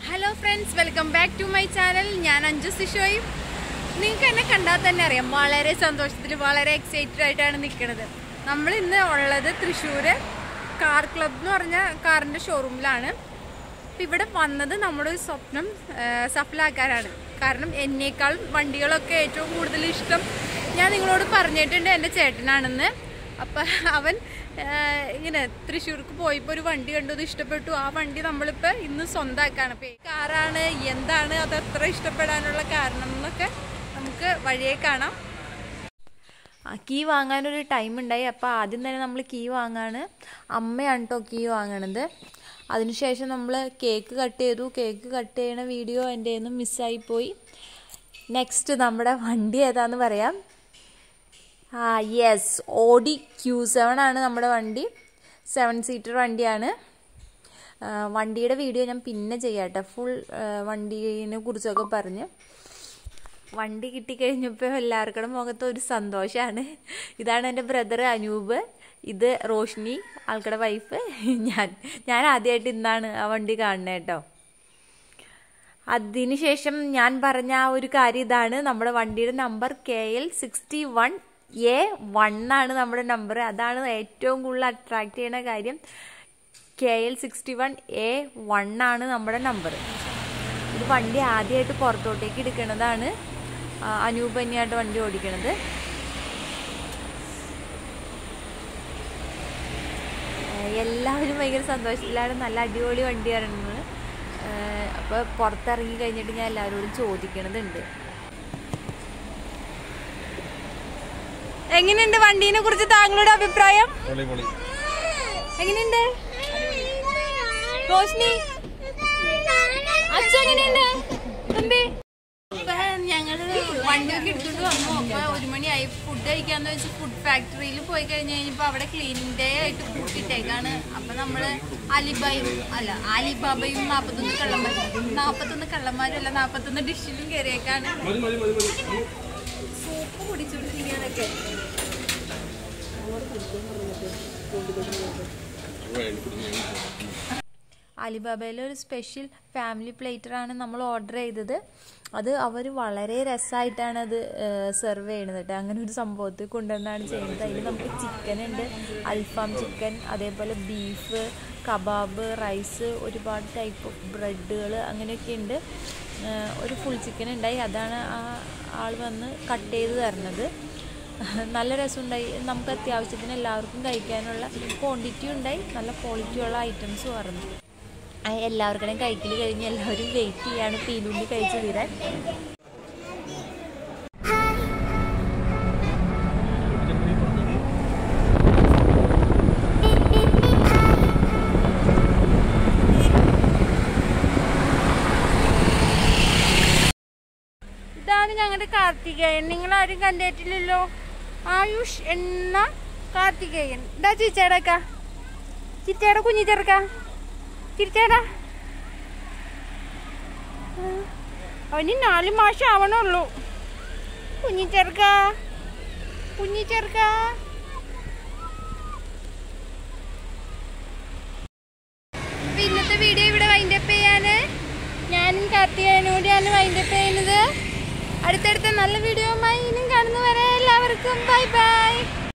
hello friends welcome back to my channel ഞാൻ അഞ്ജു സിഷോയും നിങ്ങൾക്ക് എന്നെ കണ്ടാൽ തന്നെ അറിയാം വളരെ സന്തോഷത്തിൽ വളരെ എക്സൈറ്റഡ് ആയിട്ടാണ് നിൽക്കുന്നത് നമ്മൾ ഇന്ന് ഉള്ളത് തൃശ്ശൂർ കാർ ക്ലബ് എന്ന് പറഞ്ഞ കാറിൻ്റെ ഷോറൂമിലാണ് അപ്പം ഇവിടെ വന്നത് നമ്മുടെ ഒരു സ്വപ്നം ആ, സഫലാക്കാനാണ് കാരണം എന്നേക്കാൾ വണ്ടികളൊക്കെ ഏറ്റവും കൂടുതൽ ഇഷ്ടം ഞാൻ നിങ്ങളോട് പറഞ്ഞിട്ടുണ്ട് എൻ്റെ ചേട്ടനാണെന്ന് അപ്പം അവൻ ആ, ഇങ്ങനെ തൃശ്ശൂർക്ക് പോയപ്പോൾ ഒരു വണ്ടി കണ്ടു അത് ഇഷ്ടപ്പെട്ടു ആ വണ്ടി നമ്മളിപ്പോൾ ഇന്ന് സ്വന്തമാക്കാണ് അപ്പം കാറാണ് എന്താണ് അത് എത്ര ഇഷ്ടപ്പെടാനുള്ള കാരണം എന്നൊക്കെ നമുക്ക് വഴിയെ കാണാം കീ വാങ്ങാനൊരു ടൈം ഉണ്ടായി അപ്പോൾ ആദ്യം തന്നെ നമ്മൾ കീ വാങ്ങാണ് അമ്മയാണ് കേട്ടോ കീ വാങ്ങണത് അതിനുശേഷം നമ്മൾ കേക്ക് കട്ട് ചെയ്തു കേക്ക് കട്ട് ചെയ്യണ വീഡിയോ എൻ്റെ നിന്ന് മിസ്സായിപ്പോയി നെക്സ്റ്റ് നമ്മുടെ വണ്ടി ഏതാന്ന് പറയാം ആ യെസ് ഓഡി ക്യൂ സെവൻ ആണ് നമ്മുടെ വണ്ടി സെവൻ സീറ്റർ വണ്ടിയാണ് ആ, വണ്ടിയുടെ വീഡിയോ ഞാൻ പിന്നെ ചെയ്യാട്ടെ ഫുൾ വണ്ടീനെ കുറിച്ചൊക്കെ പറഞ്ഞ് വണ്ടി കിട്ടിക്കഴിഞ്ഞപ്പോൾ എല്ലാവർക്കും മുഖത്ത് ഒരു സന്തോഷമാണ് ഇതാണ് എൻ്റെ ബ്രദർ അനൂപ് ഇത് റോഷ്നി ആൾക്കടെ വൈഫ് ഞാൻ ഞാൻ ആദ്യമായിട്ട് ഇന്നാണ് ആ വണ്ടി കാണുന്നത് കേട്ടോ അതിനുശേഷം ഞാൻ പറഞ്ഞ ആ ഒരു കാര്യം ഇതാണ് നമ്മുടെ വണ്ടിയുടെ number K L sixty one A one ആണ് നമ്മുടെ നമ്പർ അതാണ് ഏറ്റവും കൂടുതൽ അട്രാക്ട് ചെയ്യുന്ന കാര്യം K L sixty one A one ആണ് നമ്മുടെ നമ്പർ ഇത് വണ്ടി ആദ്യമായിട്ട് പുറത്തോട്ടേക്ക് എടുക്കുന്നതാണ് ആ, അനൂപ് തന്നെയായിട്ട് വണ്ടി ഓടിക്കണത് ഏഹ് എല്ലാവരും ഭയങ്കര സന്തോഷത്തിലാണ് നല്ല അടിപൊളി വണ്ടിയാണെന്ന് അപ്പോൾ പുറത്തിറങ്ങി കഴിഞ്ഞിട്ട് ഞാൻ എല്ലാവരോടും ചോദിക്കണതുണ്ട് എങ്ങനെയുണ്ട് വണ്ടീനെ കുറിച്ച് താങ്കളുടെ അഭിപ്രായം പൊളി എങ്ങനെയുണ്ട് റോഷ്നി അച്ഛൻ എങ്ങനെയുണ്ട് തമ്പി ഇപ്പൊ ഞങ്ങള് വണ്ടിയൊക്കെ എടുത്തോണ്ട് വന്നു അപ്പൊ ഒരു മണിയായി ഫുഡ് കഴിക്കാന്ന് വെച്ച് ഫുഡ് ഫാക്ടറിയിൽ പോയി കഴിഞ്ഞ് കഴിഞ്ഞപ്പോ അവിടെ ക്ലീനിങ് ഡേ ആയിട്ട് കൂട്ടിയിട്ടേക്കാണ് അപ്പൊ നമ്മള് അലിബായും അല്ല അലിബാബയും നാപ്പത്തൊന്ന് കള്ളന്മാരും നാപ്പത്തൊന്ന് കള്ളന്മാരും അല്ല നാപ്പത്തൊന്ന് ഡിഷിലും കയറിയേക്കാണ് സൂപ്പ് കുടിച്ചോണ്ടിരിക്കാനൊക്കെ അലിബാബയിലെ ഒരു സ്പെഷ്യൽ ഫാമിലി പ്ലേറ്ററാണ് നമ്മൾ ഓർഡർ ചെയ്തത് അത് അവർ വളരെ രസമായിട്ടാണ് അത് സെർവ് ചെയ്യണത് കേട്ടോ അങ്ങനെ ഒരു സംഭവത്തിൽ കൊണ്ടുവന്നാണ് ചെയ്യുന്നത് അതിൽ നമുക്ക് ചിക്കൻ ഉണ്ട് അൽഫാം ചിക്കൻ അതേപോലെ ബീഫ് കബാബ് റൈസ് ഒരുപാട് ടൈപ്പ് ഓഫ് ബ്രെഡുകൾ അങ്ങനെയൊക്കെ ഉണ്ട് ഏഹ് ഒരു ഫുൾ ചിക്കൻ ഉണ്ടായി അതാണ് ആ ആൾ വന്ന് കട്ട് ചെയ്ത് തരുന്നത് നല്ല രസമുണ്ടായി നമുക്ക് അത്യാവശ്യത്തിന് എല്ലാവർക്കും കഴിക്കാനുള്ള ക്വാണ്ടിറ്റി ഉണ്ടായി നല്ല ക്വാളിറ്റിയുള്ള ഐറ്റംസ് പറഞ്ഞു ആ എല്ലാവർക്കും കഴിക്കൽ കഴിഞ്ഞ് എല്ലാവരും വെയിറ്റ് ചെയ്യാണ് തീലുള്ളി കഴിച്ച് തീരാൻ ഇതാണ് ഞങ്ങളുടെ കാർത്തികേയൻ നിങ്ങൾ ആരും കണ്ടിട്ടില്ലല്ലോ ആയുഷ് എന്ന കാർത്തികേയൻ ഇതാ ചിച്ചേടക്ക ചിറ്റേടെ കുഞ്ഞി ചെറുക്ക ചിരിച്ചേടാ അവന് നാല് മാസം ആവണുള്ളൂ കുഞ്ഞി ചെറുക്ക കുഞ്ഞി ചെറുക്ക അപ്പൊ ഇന്നത്തെ വീഡിയോ ഇവിടെ വൈൻഡപ്പ് ചെയ്യാന് ഞാനും കാർത്തികേയനോടെയാണ് വൈൻഡപ്പ് ചെയ്യുന്നത് അടുത്തടുത്ത നല്ല വീഡിയോയുമായി ഇനിയും കാണുന്നവരെ എല്ലാവർക്കും ബൈ ബൈ